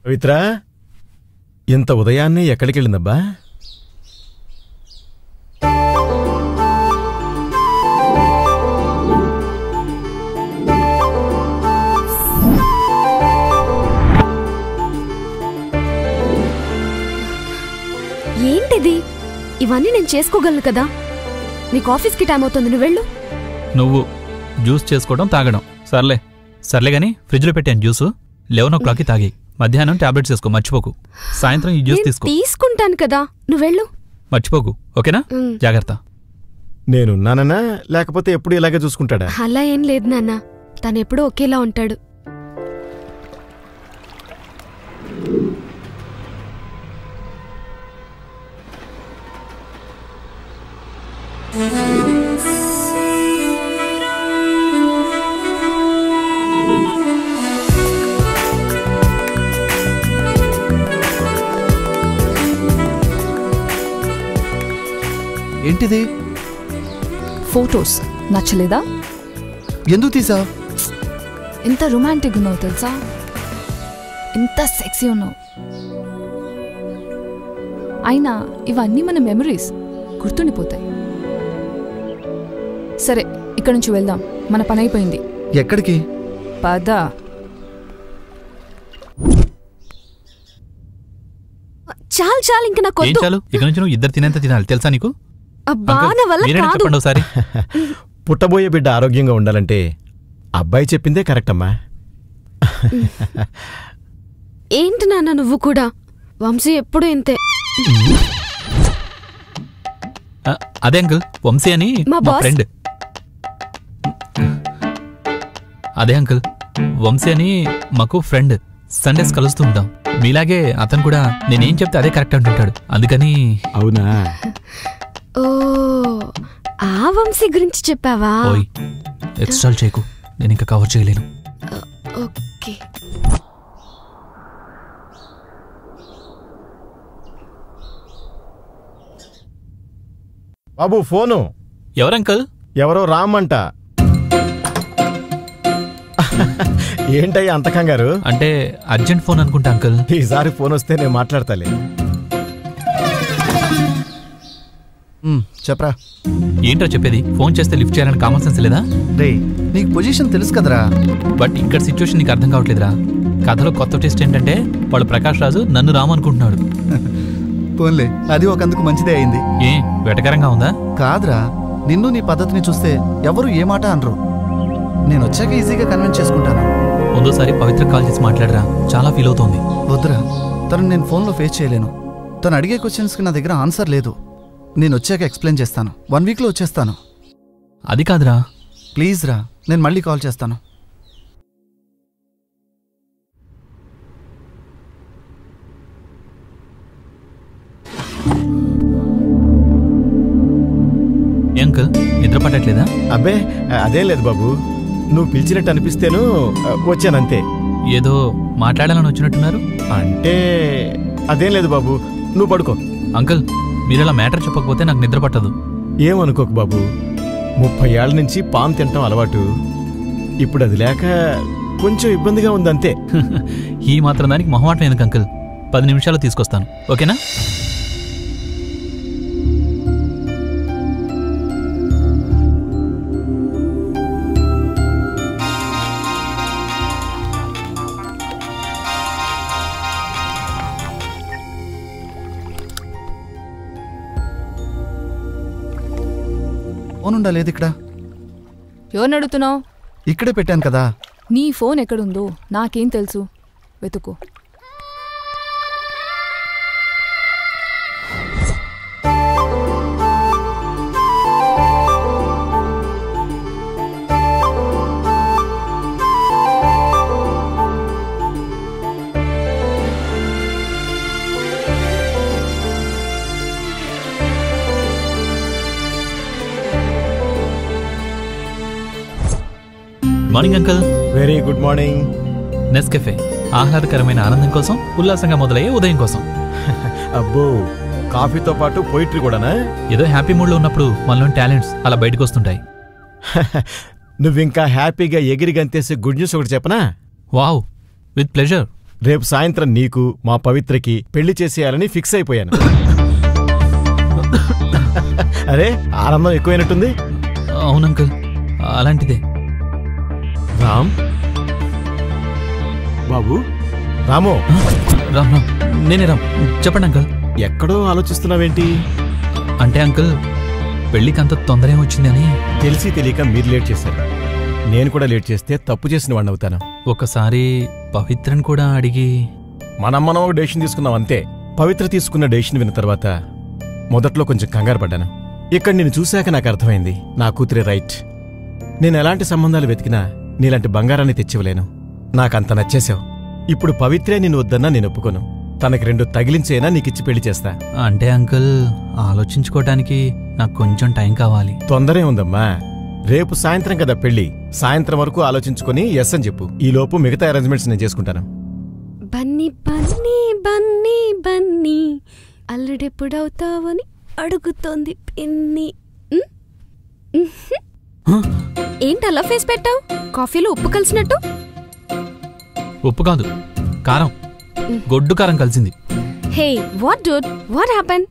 పవిత్ర ఇంత ఉదయాన్నే ఎక్కడికెళ్ళిందబ్బా ఏంటిది ఇవన్నీ నేను చేసుకోగలను కదా నీకు ఆఫీస్కి టైం అవుతుంది నువ్వు వెళ్ళు నువ్వు జ్యూస్ చేసుకోవడం తాగడం సర్లే సర్లే గాని ఫ్రిడ్జ్లో పెట్టాను జ్యూస్ లెవెన్ ఓ క్లాక్కి తాగి మధ్యాహ్నం టాబ్లెట్స్ వేసుకో మర్చిపోకు సాయంత్రం ఈ జ్యూస్ నేను తీసుకో తీసుకుంటాను కదా నువ్వు వెళ్ళు మర్చిపోకు ఓకేనా ఉమ్. జాగ్రత్త నేనున్నానన్నా లేకపోతే ఎప్పుడు ఇలాగే చూసుకుంటాడా అలా ఏం లేదు నాన్న తను ఎప్పుడూ ఒకేలా ఉంటాడు ఏంటిది ఫోటోస్ నచ్చలేదా ఎందుకు తీసా ఎంత రొమాంటిక్ ఉన్నావు తెలుసా ఎంత సెక్సీ ఉన్నావు అయినా ఇవన్నీ మన మెమరీస్ గుర్తుండిపోతాయి సరే ఇక్కడ నుంచి వెళ్దాం మన పని అయిపోయింది ఎక్కడికి పద చాలు చాలు ఇంక నాకు ఏం వద్దు చాలు ఇక నుంచి నువ్వు ఇద్దరు తినేంత తినాలి తెలుసా నీకు అబ్బా అంకుల్, నా వల్ల మీరేనా కాదు చెప్పండి ఒకసారి పుట్టబోయే బిడ్డ ఆరోగ్యంగా ఉండాలంటే అబ్బాయి చెప్పిందే కరెక్ట్ అమ్మా ఏంటి నాన్న నువ్వు కూడా వంశీ ఎప్పుడు ఇంతే ఆ, అదే అంకుల్ వంశీ అని మా మా బాస్. ఫ్రెండ్ అదే అంకుల్ వంశీ అని మాకు ఫ్రెండ్ సండేస్ కలుస్తూ ఉంటాం మీలాగే అతను కూడా నేనేం చెప్తే అదే కరెక్ట్ అంటుంటాడు అందుకని అవునా ఓ ఆ వంశీ గురించి చెప్పావా ఓయ్ ఎక్స్ట్రాల్ చేయకు నేను ఇంకా కవర్ చేయలేను ఓకే బాబు ఫోను ఎవరంకల్ ఎవరో రామ్మంట ఏంటయ్యా అంత కంగారు అంటే అర్జెంట్ ఫోన్ అనుకుంటా అంకుల్ ఈసారి ఫోన్ వస్తే నేను మాట్లాడతాలే ఉమ్, చెప్పరా ఏంటో చెప్పేది ఫోన్ చేస్తే లిఫ్ట్ చేయాలని కామన్ సెన్స్ లేదా రే నీకు పొజిషన్ తెలుసు కదరా బట్ ఇక్కడ సిచ్యువేషన్ నీకు అర్థం కావట్లేదురా కథలో కొత్త టెస్ట్ ఏంటంటే వాడు ప్రకాష్ రాజు నన్ను రాము అనుకుంటున్నాడు పోన్లే అది ఒకందుకు మంచిదే అయింది ఏ వెటకరంగా ఉందా కాదురా నిన్ను నీ పద్ధతిని చూస్తే ఎవరు ఏ మాట అనరు నేను వచ్చాక ఈజీగా కన్విన్స్ చేసుకుంటాను ముందోసారి పవిత్ర కాల్ చేసి మాట్లాడరా చాలా ఫీల్ అవుతోంది వద్దురా తను నేను ఫోన్లో ఫేస్ చేయలేను తను అడిగే క్వశ్చన్స్కి నా దగ్గర ఆన్సర్ లేదు నేను వచ్చాక ఎక్స్ప్లెయిన్ చేస్తాను వన్ వీక్లో వచ్చేస్తాను అది కాదురా ప్లీజ్ రా నేను మళ్ళీ కాల్ చేస్తాను ఏ అంకుల్ నిద్ర పట్టట్లేదా అబ్బే అదేం లేదు బాబు నువ్వు పిలిచినట్టు అనిపిస్తేను ఆ, వచ్చానంతే ఏదో మాట్లాడాలని వచ్చినట్టున్నారు అంటే అదేం లేదు బాబు నువ్వు పడుకో అంకుల్ మీరు ఇలా మ్యాటర్ చెప్పకపోతే నాకు నిద్ర పట్టదు ఏమనుకోకు బాబు ముప్పై ఏళ్ల నుంచి పాము తింటాం అలవాటు ఇప్పుడు అది లేక కొంచెం ఇబ్బందిగా ఉందంతే ఈ మాత్రం దానికి మొహమాటం ఎందుకు అంకుల్ పది నిమిషాలు తీసుకొస్తాను ఓకేనా ఫోన్ ఉండా లేదు ఇక్కడ ఎవరిని అడుగుతున్నావు ఇక్కడే పెట్టాను కదా నీ ఫోన్ ఎక్కడుందో నాకేం తెలుసు వెతుకో good morning uncle very good morning Nescafe ఆహ్లాదకరమైన ఆనందం కోసం ఉల్లాసంగా మొదలయ్యే ఉదయం కోసం అబ్బో కాఫీతో పాటు పోయిట్రీ కూడానా ఏదో హ్యాపీ మూడ్లో ఉన్నప్పుడు మనలోని టాలెంట్స్ అలా బయటకు వస్తుంటాయి నువ్వింకా హ్యాపీగా ఎగిరి గంతేసి గుడ్ న్యూస్ ఒకటి చెప్పనా వావ్ విత్ ప్లెజర్ రేపు సాయంత్రం నీకు మా పవిత్రకి పెళ్లి చేసేయాలని ఫిక్స్ అయిపోయాను అరే ఆనందం ఎక్కువైనట్టుంది అవును అంకుల్ అలాంటిదే రామ్ బాబు రాము రామ్ రామ్ నేనే రామ్ చెప్పండి అంకుల్ ఎక్కడో ఆలోచిస్తున్నావేంటి అంటే అంకుల్ పెళ్ళికి అంత తొందర ఏమొచ్చింది అని తెలిసి తెలియక మీరు లేట్ చేశారు నేను కూడా లేట్ చేస్తే తప్పు చేసిన వాడిని అవుతాను ఒకసారి పవిత్రని కూడా అడిగి మనం మనం ఒక డెసిషన్ తీసుకున్నాం అంతే పవిత్ర తీసుకున్న డెసిషన్ విన్న తర్వాత మొదట్లో కొంచెం కంగారు పడ్డాను ఇక్కడ నేను చూశాక నాకు అర్థమైంది నా కూతురే రైట్ నేను ఎలాంటి సంబంధాలు వెతికినా నీలాంటి బంగారాన్ని తెచ్చివ్వలేను నాకంత నచ్చేశావు ఇప్పుడు పవిత్రే నేను వద్దన్నా నేను ఒప్పుకోను తనకి రెండు తగిలించైనా నీకిచ్చి పెళ్లి చేస్తా అంటే అంకుల్ ఆలోచించుకోవటానికి నాకు కొంచెం టైం కావాలి తొందరే ఉందమ్మా రేపు సాయంత్రం కదా పెళ్లి సాయంత్రం వరకు ఆలోచించుకొని ఎస్ అని చెప్పు ఈ లోపు మిగతా అరేంజ్మెంట్స్ నేను చేసుకుంటాను బన్నీ బన్నీ బన్నీ బన్నీ అల్లుడెప్పుడవుతావని అడుగుతోంది పిన్ని ఉమ్? ఉహుం. ఏంటి అలా ఫేస్ పెట్టావు కాఫీలో ఉప్పు కలిసినట్టు ఉప్పు కాదు కారం గొడ్డు కారం కలిసింది hey what dude what happen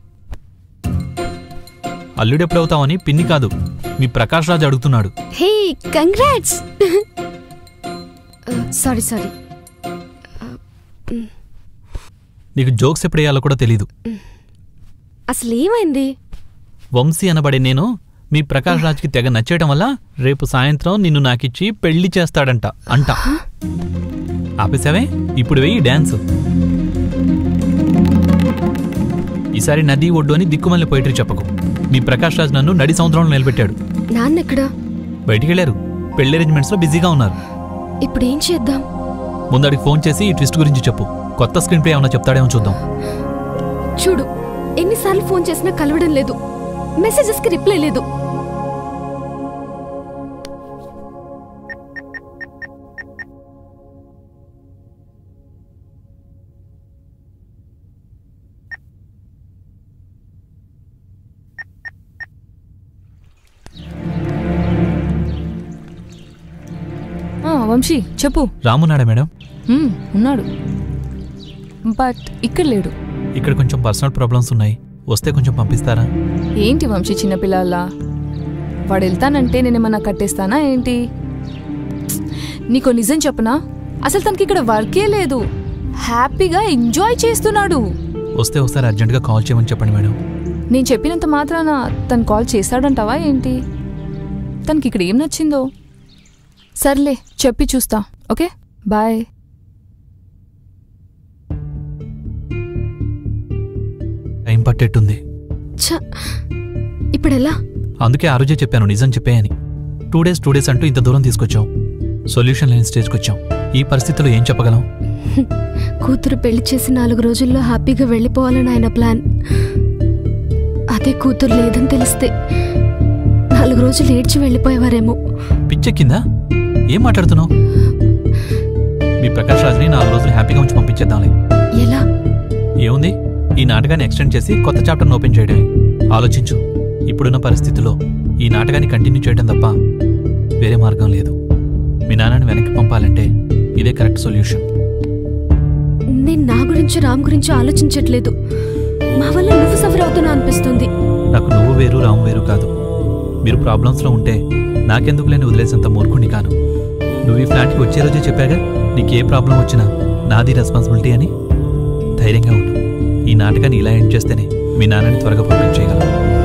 అల్లుడెప్పుడవుతావని పిన్ని కాదు మీ ప్రకాష్ రాజ్ అడుగుతున్నాడు హే కంగ్రాట్స్ సారీ సారీ నీకు జోక్స్ ఎప్పుడు వేయాలో కూడా తెలీదు అసలు ఏమైంది వంశీ అనబడే నేను మీ ప్రకాష్ రాజ్కి తెగ నచ్చేయటం వల్ల రేపు సాయంత్రం నిన్ను నాకిచ్చి పెళ్లి చేస్తాడంట అంట ఆపేసావే ఇప్పుడు వెయ్యి డ్యాన్స్ ఈసారి నది ఒడ్డు అని దిక్కుమల్లి పోయిటరీ చెప్పకు మీ ప్రకాష్ రాజ్ నన్ను నడి సముద్రంలో నిలబెట్టాడు నాన్నెక్కడా బయటికెళ్లారు పెళ్లి అరేంజ్మెంట్స్లో బిజీగా ఉన్నారు ఇప్పుడు ఏం చేద్దాం ముందడికి ఫోన్ చేసి ఈ ట్విస్ట్ గురించి చెప్పు కొత్త స్క్రీన్ ప్లే ఏమన్నా చెప్తాడేమో చూద్దాం చూడు ఎన్నిసార్లు ఫోన్ చేసినా కలవడం లేదు మెసేజెస్ కి రిప్లై లేదు ఆ, వంశీ చెప్పు రామున్నాడా మేడం మ్మ్, ఉన్నాడు బట్ ఇక్కడ లేడు ఇక్కడ కొంచెం పర్సనల్ ప్రాబ్లమ్స్ ఉన్నాయి వస్తే కొంచెం పంపిస్తారా ఏంటి వంశీ చిన్నపిల్లల్లా వాడు వెళ్తానంటే నేనేమన్నా కట్టేస్తానా ఏంటి నీకో నిజం చెప్పనా అసలు తనకి ఇక్కడ వర్కే లేదు హ్యాపీగా ఎంజాయ్ చేస్తున్నాడు వస్తే ఒకసారి అర్జెంటుగా కాల్ చేయమని చెప్పండి మేడం నేను చెప్పినంత మాత్రాన తను కాల్ చేస్తాడంటావా ఏంటి తనకి ఇక్కడ ఏం నచ్చిందో సర్లే చెప్పి చూస్తా ఓకే బాయ్ టైం పట్టేట్టుంది ఛ ఇప్పుడెలా అందుకే ఆ రోజే చెప్పాను నిజం చెప్పేయని టూ డేస్ టూ డేస్ అంటూ ఇంత దూరం తీసుకొచ్చాం సొల్యూషన్ లేని స్టేజ్కి వచ్చాం ఈ పరిస్థితిలో ఏం చెప్పగలం కూతురు పెళ్లి చేసి నాలుగు రోజుల్లో హ్యాపీగా వెళ్ళిపోవాలని ఆయన ప్లాన్ అదే కూతురు లేదని తెలిస్తే నాలుగు రోజులు ఏడ్చి వెళ్ళిపోయేవారేమో పిచ్చెక్కిందా ఏం మాట్లాడుతున్నావు మీ ప్రకాష్ రాజ్ని నాలుగు రోజులు హ్యాపీగా ఉంచి పంపించేద్దాంలే ఎలా ఏముంది ఈ నాటకాన్ని ఎక్స్టెండ్ చేసి కొత్త చాప్టర్ని ఓపెన్ చేయడమే ఆలోచించు ఇప్పుడున్న పరిస్థితిలో ఈ నాటకాన్ని కంటిన్యూ చేయడం తప్ప వేరే మార్గం లేదు మీ నాన్నని వెనక్కి పంపాలంటే ఇదే కరెక్ట్ సొల్యూషన్ నేను నా గురించి రామ్ గురించి ఆలోచించట్లేదు మా వల్ల నువ్వు సఫర్ అవుతున్నా అనిపిస్తుంది నాకు నువ్వు వేరు రాము వేరు కాదు మీరు ప్రాబ్లమ్స్లో ఉంటే నాకెందుకు లేని వదిలేసేంత మూర్ఖుని కాను నువ్వు ఈ ఫ్లాట్కి వచ్చే రోజే చెప్పాగా నీకు ఏ ప్రాబ్లం వచ్చినా నాది రెస్పాన్సిబిలిటీ అని ధైర్యంగా ఉండు ఈ నాటకాన్ని ఇలా ఎండ్ చేస్తేనే మీ నాన్నని త్వరగా పంపించేయగలం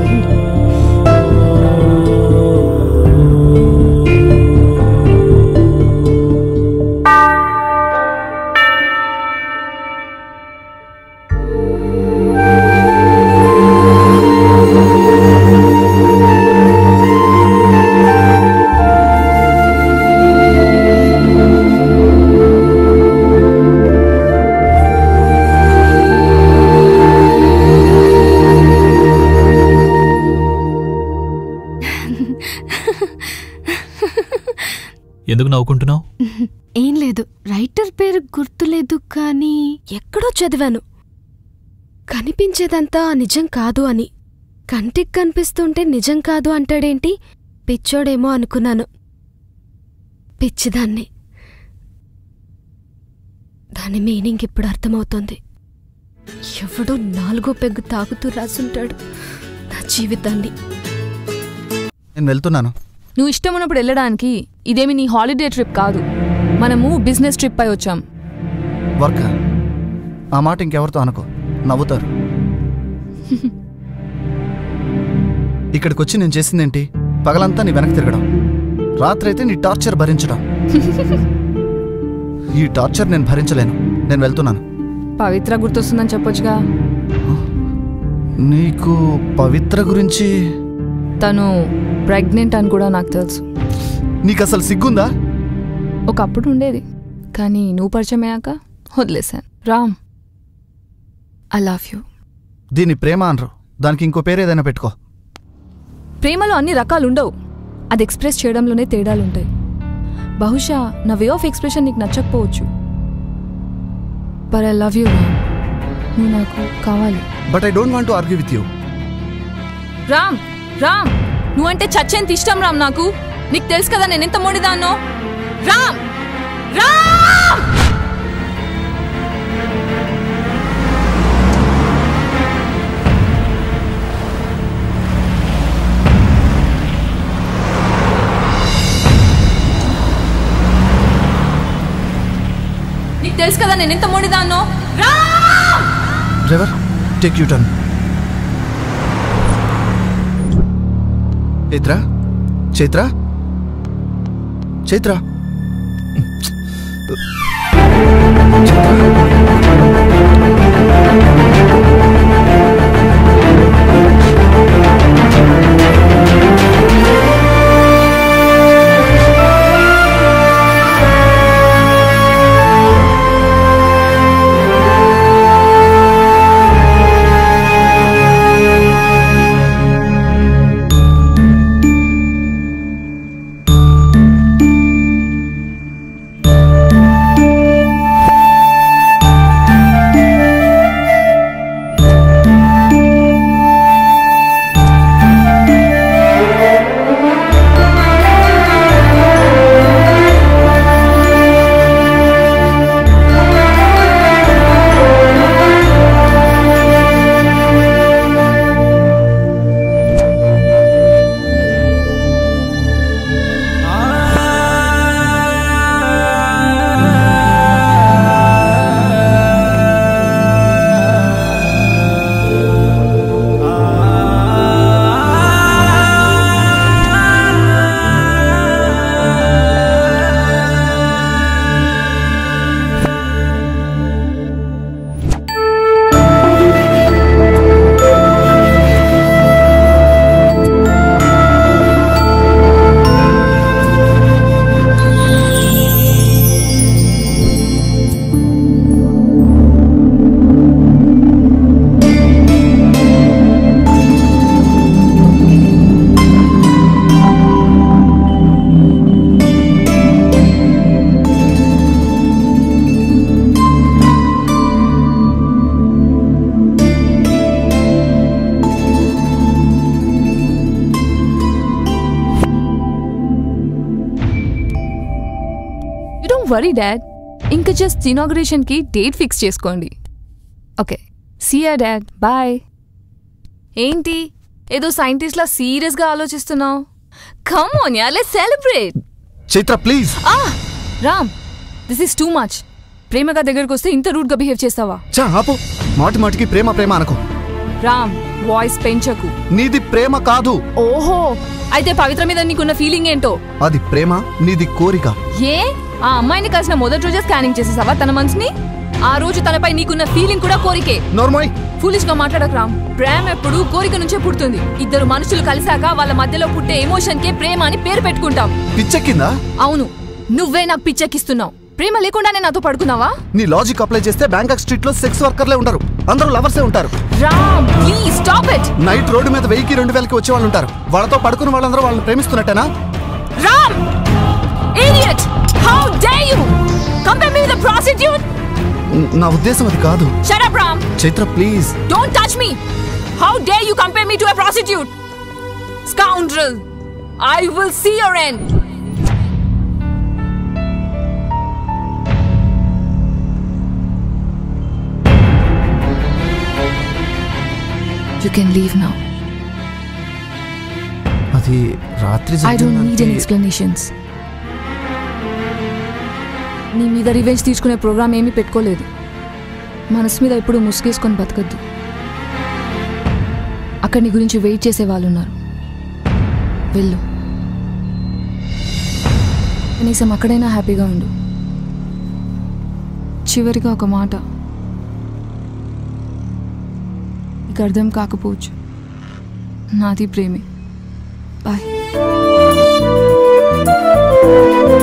ఎందుకు నవ్వుకుంటున్నావు ఏం లేదు రైటర్ పేరు గుర్తులేదు కానీ ఎక్కడో చదివాను కనిపించేదంతా నిజం కాదు అని కంటికి కనిపిస్తుంటే నిజం కాదు అంటాడేంటి పిచ్చోడేమో అనుకున్నాను పిచ్చిదాన్ని దాని మీనింగ్ ఇప్పుడు అర్థమవుతోంది ఎవడో నాలుగో పెగ్గు తాగుతూ రాసుంటాడు నా జీవితాన్ని నేను వెళ్తున్నాను నువ్వు ఇష్టం ఉన్నప్పుడు వెళ్ళడానికి ఇదేమి నీ హాలిడే ట్రిప్ కాదు మనము బిజినెస్ ట్రిప్ పై వచ్చాం వర్క్ ఆ మాట ఇంకెవరితో అనుకో నవ్వుతారు ఇక్కడికి వచ్చి నేను చేసిందేంటి పగలంతా నీ వెనక్కి తిరగడం రాత్రి అయితే నీ టార్చర్ భరించడం ఈ టార్చర్ నేను భరించలేను నేను వెళ్తున్నాను పవిత్ర గుర్తొస్తుందని చెప్పొచ్చుగా నీకు పవిత్ర గురించి తను ప్రెగ్నెంట్ అని కూడా నాకు తెలుసు నీకు అసలు సిగ్గుందా ఒకప్పుడు ఉండేది కానీ నువ్వు పరిచయం అయ్యాక వదిలేశాను రామ్ ఐ లవ్ యూ దీన్ని ప్రేమ అనరు దానికి ఇంకో పేరు ఏదైనా పెట్టుకో ప్రేమలో అన్ని రకాలు ఉండవు అది ఎక్స్ప్రెస్ చేయడంలోనే తేడాలుంటాయి బహుశా నా వే ఆఫ్ ఎక్స్ప్రెషన్ నీకు నచ్చకపోవచ్చు but I love you Ram నువ్వు నాకు కావాలి but I don't want to argue with you Ram Ram నువ్వంటే చచ్చేంత ఇష్టం రామ్ నాకు నీకు తెలుసు కదా నేను ఎంత మొండిదాన్నో రామ్ రామ్ నీకు తెలుసు కదా నేను ఎంత మొండిదాన్నో Ram driver take U turn Chaitra Chaitra Chaitra you don't worry dad ఇంకా జస్ట్ ఇనాగ్రేషన్ కి డేట్ ఫిక్స్ చేసుకోండి ఓకే సియా డాడ్ బాయ్ ఏంటి ఏదో సైంటిస్ట్ లా సీరియస్ గా ఆలోచిస్తున్నావు come on ya let's celebrate Chaitra please ఆ Ram this is too much ప్రేమగా దగ్గరకు వస్తే ఇంత రూట్ గా బిహేవ్ చేస్తావా చా ఆపు మాటి మాటికి ప్రేమ ప్రేమ అనుకో రామ్ వాయిస్ పెంచకు నీది ప్రేమ కాదు ఓహో అయితే పవిత్ర మీద నీకున్న ఫీలింగ్ ఏంటో అది ప్రేమ నీది కోరిక ఏ ఆ అమ్మాయిని కలిసిన మొదటి రోజే స్కానింగ్ చేసేసావా తన మనసుని ఆ రోజు తనపై నీకున్న ఫీలింగ్ కూడా కోరికే నోర్మోయ్ ఫూలిష్ గా మాట్లాడక రామ్ ప్రేమ ఎప్పుడు కోరిక నుంచే పుడుతుంది ఇద్దరు మనుషులు కలిసాక వాళ్ళ మధ్యలో పుట్టే ఎమోషన్ కే ప్రేమ అని పేరు పెట్టుకుంటాం పిచ్చెక్కిందా అవును నువ్వే నాకు పిచ్చెక్కిస్తున్నావు ప్రేమ లేకుండానే నాతో పడుకున్నావా నీ లాజిక్ అప్లై చేస్తే బ్యాంకాక్ స్ట్రీట్ లో సెక్స్ వర్కర్లే ఉంటారు అందరూ లవర్సే ఉంటారు Ram please stop it night road మీద వెయ్యికి రెండు వేలకి వచ్చే వాళ్ళు ఉంటారు వాళ్ళతో పడుకున్న వాళ్ళందరూ వాళ్ళని ప్రేమిస్తున్నట్టేనా Ram idiot how dare you compare me with the prostitute న- నా ఉద్దేశం అది కాదు shut up Ram Chaitra please Don't touch me! How dare you compare me to a prostitute? Scoundrel! I will see your end! You can leave now అది రాత్రి I don't need an జరిగిందంటే- explanations నీ మీద రివెంజ్ తీసుకునే ప్రోగ్రామ్ ఏమీ పెట్టుకోలేదు మనసు మీద ఎప్పుడు ముసుగేసుకొని బతకద్దు అక్కడ నీ గురించి వెయిట్ చేసే వాళ్ళు ఉన్నారు వెళ్ళు కనీసం అక్కడైనా హ్యాపీగా ఉండు చివరిగా ఒక మాట నీకు అర్థం కాకపోవచ్చు నాది ప్రేమే బాయ్